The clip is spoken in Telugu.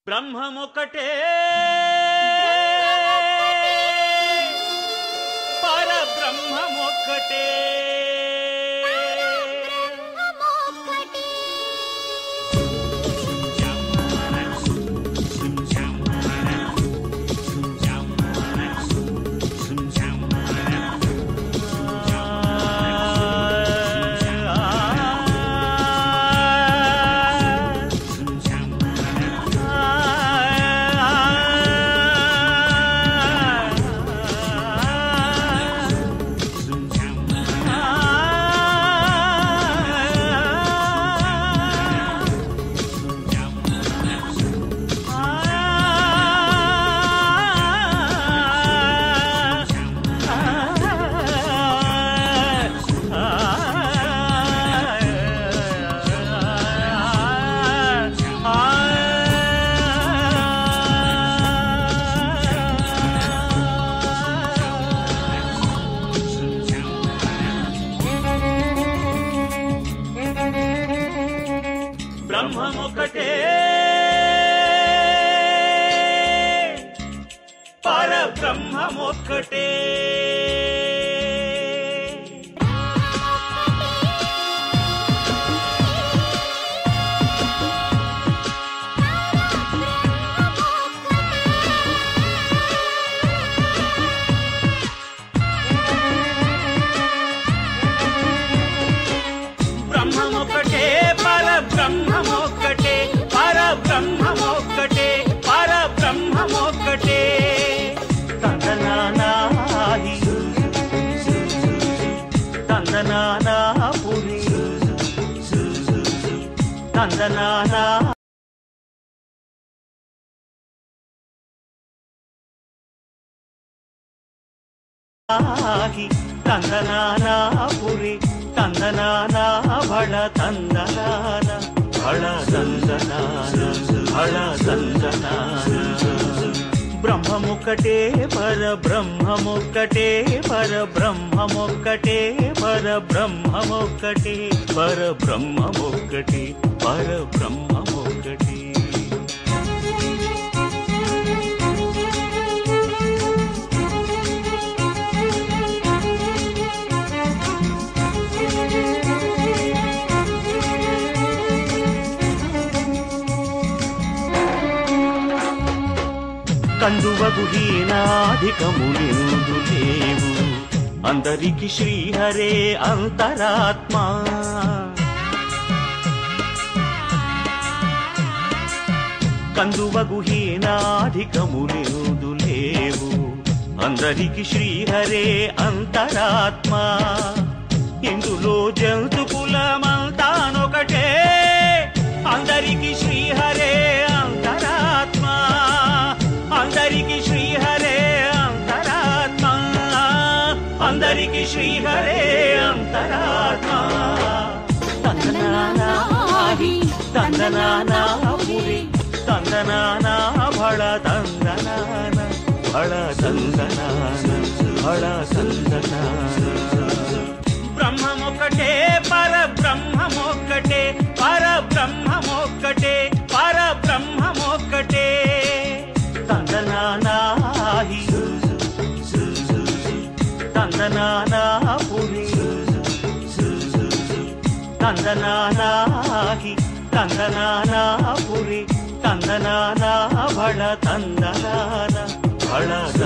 బ్రహ్మమొక్కటే పరబ్రహ్మమొక్కటే బ్రహ్మమొక్కటే పరబ్రహ్మమొక్కటే బ్రహ్మమొక్కటే పరబ్రహ్మమొక్కటే పరబ్రహ్మమొక్కటే పరబ్రహ్మమొక్కటే తందనానాది తందనానాపురి తందనానా ఆహి తందనానాపురి తందనానా బళ తందనాన బళ తందనాన బళ తందనాన బ్రహ్మముక్కటే పర బ్రహ్మముక్కటే పర బ్రహ్మముక్కటే పర బ్రహ్మముక్కటే పర బ్రహ్మముక్కటే పర బ్రహ్మముక్కటే కందువగు హీనాధికములిందు లేవు అందరికి శ్రీహరే అంతరాత్మా కందువగు హీనాధికములిందు లేవు అందరికి శ్రీహరే అంతరాత్మా ఇందులో జంతు కులమంతానొకటే అందరికి శ్రీహరే అంతరాత్మ అందరికి శ్రీహరే అంతరాత్మ అందరికి శ్రీహరే అంతరాత్మ తందనానాహి తందనానాపురి తందనానా భళ తందనాన భళ తందనాన భళ తందనాన బ్రహ్మమొక్కటే పర బ్రహ్మమొక్కటే పర బ్రహ్మమొక్కటే పర బ్రహ్మమొక్కటే తందనానాహి తందనానాపురి తందనానాహి తందనానాపురి తందనానా భళ తందనాన భళ